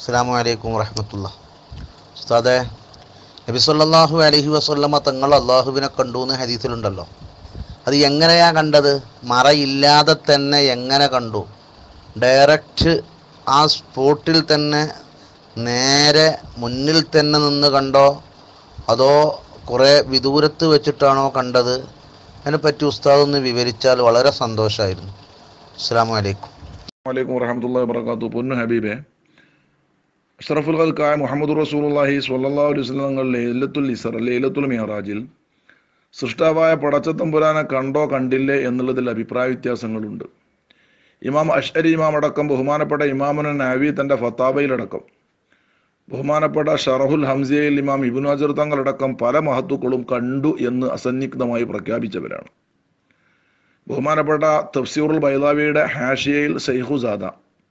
അസ്സാമു അലൈക്കും വറഹമത്തുള്ള ഉസ്താദെ നബി സല്ലല്ലാഹു അലൈഹി വസല്ലമ തങ്ങൾ അള്ളാഹുവിനെ കണ്ടു എന്ന് ഹദീസിലുണ്ടല്ലോ അത് എങ്ങനെയാ കണ്ടത് മറയില്ലാതെ തന്നെ എങ്ങനെ കണ്ടു ഡയറക്റ്റ് ആ സ്പോട്ടിൽ തന്നെ നേരെ മുന്നിൽ തന്നെ നിന്ന് കണ്ടോ അതോ കുറേ വിദൂരത്ത് വെച്ചിട്ടാണോ കണ്ടത് അതിനെപ്പറ്റി ഉസ്താദ് ഒന്ന് വിവരിച്ചാൽ വളരെ സന്തോഷമായിരുന്നു അസ്സാം വലൈക്കും വലൈക്കും വറഹമത്തുള്ള വർക്കാത്തു പൊന്നു ഹബീബെ അഷ്റഫുൽ ഖൽക്കായ മുഹമ്മദ് റസൂലുള്ളാഹി സ്വല്ലല്ലാഹു അലൈഹി വസല്ലം തങ്ങൾ ലൈലത്തുൽ ഇസ്ര ലൈലത്തുൽ മിഹറാജിൽ സൃഷ്ടാവായ പടച്ചത്തമ്പുരാനെ കണ്ടോ കണ്ടില്ലേ എന്നുള്ളതിൽ അഭിപ്രായ വ്യത്യാസങ്ങളുണ്ട് ഇമാം അഷ്അരി ഇമാം അടക്കം ബഹുമാനപ്പെട്ട ഇമാമുൻ നാവി തൻ്റെ ഫത്താബയിലടക്കം ബഹുമാനപ്പെട്ട ഷറഹുൽ ഹംസിയയിൽ ഇമാം ഇബുൻ അജർ തങ്ങളടക്കം പല മഹത്തുക്കളും കണ്ടു എന്ന് അസന്നിഗ്ധമായി പ്രഖ്യാപിച്ചവരാണ് ബഹുമാനപ്പെട്ട തഫ്സീറുൽ ബൈലാവിയുടെ ഹാഷിയയിൽ സൈഹുസാദ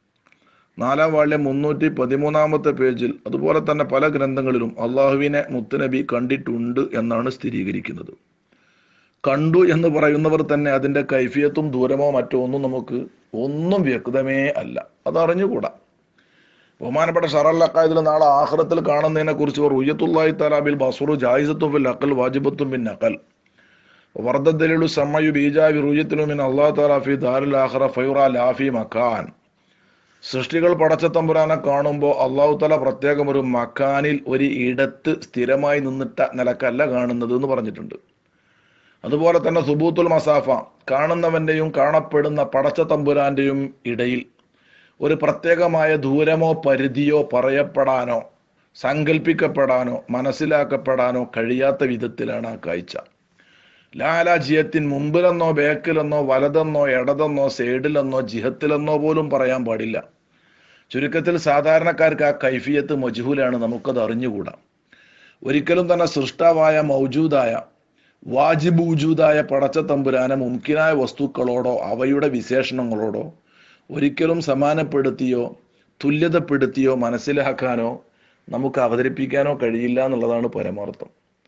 നാലാം വാള്യ മുന്നൂറ്റി പതിമൂന്നാമത്തെ പേജിൽ അതുപോലെ തന്നെ പല ഗ്രന്ഥങ്ങളിലും അള്ളാഹുവിനെ മുത്തുനബി കണ്ടിട്ടുണ്ട് എന്നാണ് സ്ഥിരീകരിക്കുന്നത് കണ്ടു എന്ന് പറയുന്നവർ തന്നെ അതിൻ്റെ കൈഫിയത്തും ദൂരമോ മറ്റോ ഒന്നും നമുക്ക് ഒന്നും വ്യക്തമേ അല്ല അത് അറിഞ്ഞുകൂടാ ബഹുമാനപ്പെട്ട ഷറല്ലക്കായതിൽ നാളെ ആഹ്റത്തിൽ കാണുന്നതിനെ കുറിച്ച് റുയ്യത്തുല്ലാഹി തലാബിൽ ബസുറു ജായിസത്തും ബിൽ അക്കൽ വാജിബത്തും ബിൻ അക്കൽ വർദ്ധദലിലു സമ്മയു ബീജാവി റുയ്യത്തിലും മിൻ അള്ളാഹു താല ഫി ദാരുൽ ആഖിറ ഫൈറ ലാഫി മക്കാൻ സൃഷ്ടികൾ പടച്ച തമ്പുരാനെ കാണുമ്പോൾ അള്ളാഹു തല പ്രത്യേകം ഒരു മക്കാനിൽ ഒരു ഇടത്ത് സ്ഥിരമായി നിന്നിട്ട നിലക്കല്ല കാണുന്നത് എന്ന് പറഞ്ഞിട്ടുണ്ട് അതുപോലെ തന്നെ സുബൂത്തുൽ മസാഫ കാണുന്നവന്റെയും കാണപ്പെടുന്ന പടച്ച തമ്പുരാന്റെയും ഇടയിൽ ഒരു പ്രത്യേകമായ ദൂരമോ പരിധിയോ പറയപ്പെടാനോ സങ്കല്പിക്കപ്പെടാനോ മനസ്സിലാക്കപ്പെടാനോ കഴിയാത്ത വിധത്തിലാണ് ആ കാഴ്ച ലാലാജിയത്തിൻ മുമ്പിലെന്നോ ബേക്കിലെന്നോ വലതെന്നോ ഇടതെന്നോ സൈഡിലെന്നോ ജിഹത്തിലെന്നോ പോലും പറയാൻ പാടില്ല ചുരുക്കത്തിൽ സാധാരണക്കാർക്ക് ആ കൈഫിയത്ത് മജ്ഹൂലാണ് നമുക്കത് അറിഞ്ഞുകൂടാ ഒരിക്കലും തന്നെ സൃഷ്ടാവായ മൗജൂദായ വാജിബ് വജൂദായ പടച്ച തമ്പുരാനെ മുംകിനായ വസ്തുക്കളോടോ അവയുടെ വിശേഷണങ്ങളോടോ ഒരിക്കലും സമാനപ്പെടുത്തിയോ തുല്യതപ്പെടുത്തിയോ മനസ്സിലാക്കാനോ നമുക്ക് അവതരിപ്പിക്കാനോ കഴിയില്ല എന്നുള്ളതാണ് പരമാർത്ഥം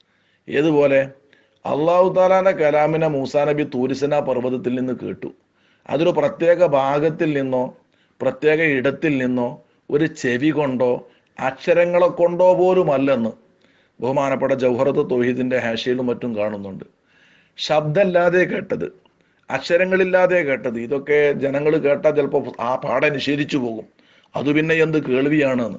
ഏതുപോലെ അള്ളാഹു താലാന്റെ കലാമിനെ മൂസാ നബി തൂരിസന പർവ്വതത്തിൽ നിന്ന് കേട്ടു അതൊരു പ്രത്യേക ഭാഗത്തിൽ നിന്നോ പ്രത്യേക ഇടത്തിൽ നിന്നോ ഒരു ചെവി കൊണ്ടോ അക്ഷരങ്ങളെ കൊണ്ടോ പോലും അല്ലെന്ന് ബഹുമാനപ്പെട്ട ജൗഹറത്ത് തൊഹീദിന്റെ ഹാഷയിലും മറ്റും കാണുന്നുണ്ട് ശബ്ദമില്ലാതെ കേട്ടത് അക്ഷരങ്ങളില്ലാതെ കേട്ടത് ഇതൊക്കെ ജനങ്ങൾ കേട്ടാൽ ചിലപ്പോൾ ആ പാടെ നിഷേധിച്ചു പോകും അത് പിന്നെ എന്ത് കേൾവിയാണെന്ന്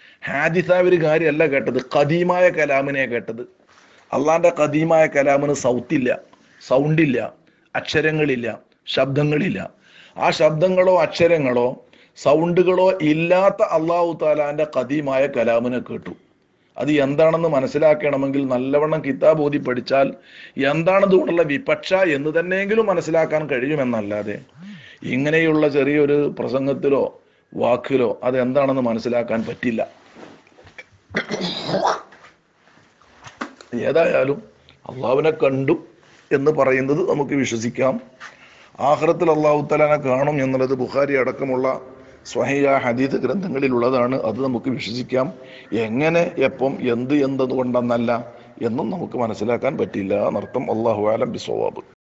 ഹാദിസ ഒരു കാര്യമല്ല കേട്ടത് കദീമായ കലാമിനെ കേട്ടത് അള്ളാന്റെ കദീമായ കലാമിന് സൗത്തില്ല സൗണ്ടില്ല അക്ഷരങ്ങളില്ല ശബ്ദങ്ങളില്ല ആ ശബ്ദങ്ങളോ അക്ഷരങ്ങളോ സൗണ്ടുകളോ ഇല്ലാത്ത അള്ളാഹു താലാന്റെ കദീമായ കലാമിനെ കേട്ടു അത് എന്താണെന്ന് മനസ്സിലാക്കണമെങ്കിൽ നല്ലവണ്ണം കിതാബ് ഓതി പഠിച്ചാൽ എന്താണതുകൊണ്ടുള്ള വിപക്ഷ എന്ന് തന്നെയെങ്കിലും മനസ്സിലാക്കാൻ കഴിയുമെന്നല്ലാതെ ഇങ്ങനെയുള്ള ചെറിയൊരു പ്രസംഗത്തിലോ വാക്കിലോ അത് എന്താണെന്ന് മനസ്സിലാക്കാൻ പറ്റില്ല ഏതായാലും അള്ളാഹുവിനെ കണ്ടു എന്ന് പറയുന്നത് നമുക്ക് വിശ്വസിക്കാം ആഹ്റത്തിൽ അള്ളാഹു തലാനെ കാണും എന്നുള്ളത് ബുഖാരി അടക്കമുള്ള സ്വഹീയ ഹദീദ് ഗ്രന്ഥങ്ങളിലുള്ളതാണ് അത് നമുക്ക് വിശ്വസിക്കാം എങ്ങനെ എപ്പം എന്ത് എന്തുകൊണ്ടെന്നല്ല എന്നും നമുക്ക് മനസ്സിലാക്കാൻ പറ്റില്ല എന്നർത്ഥം അള്ളാഹു ആലം ബിസ്വാബ്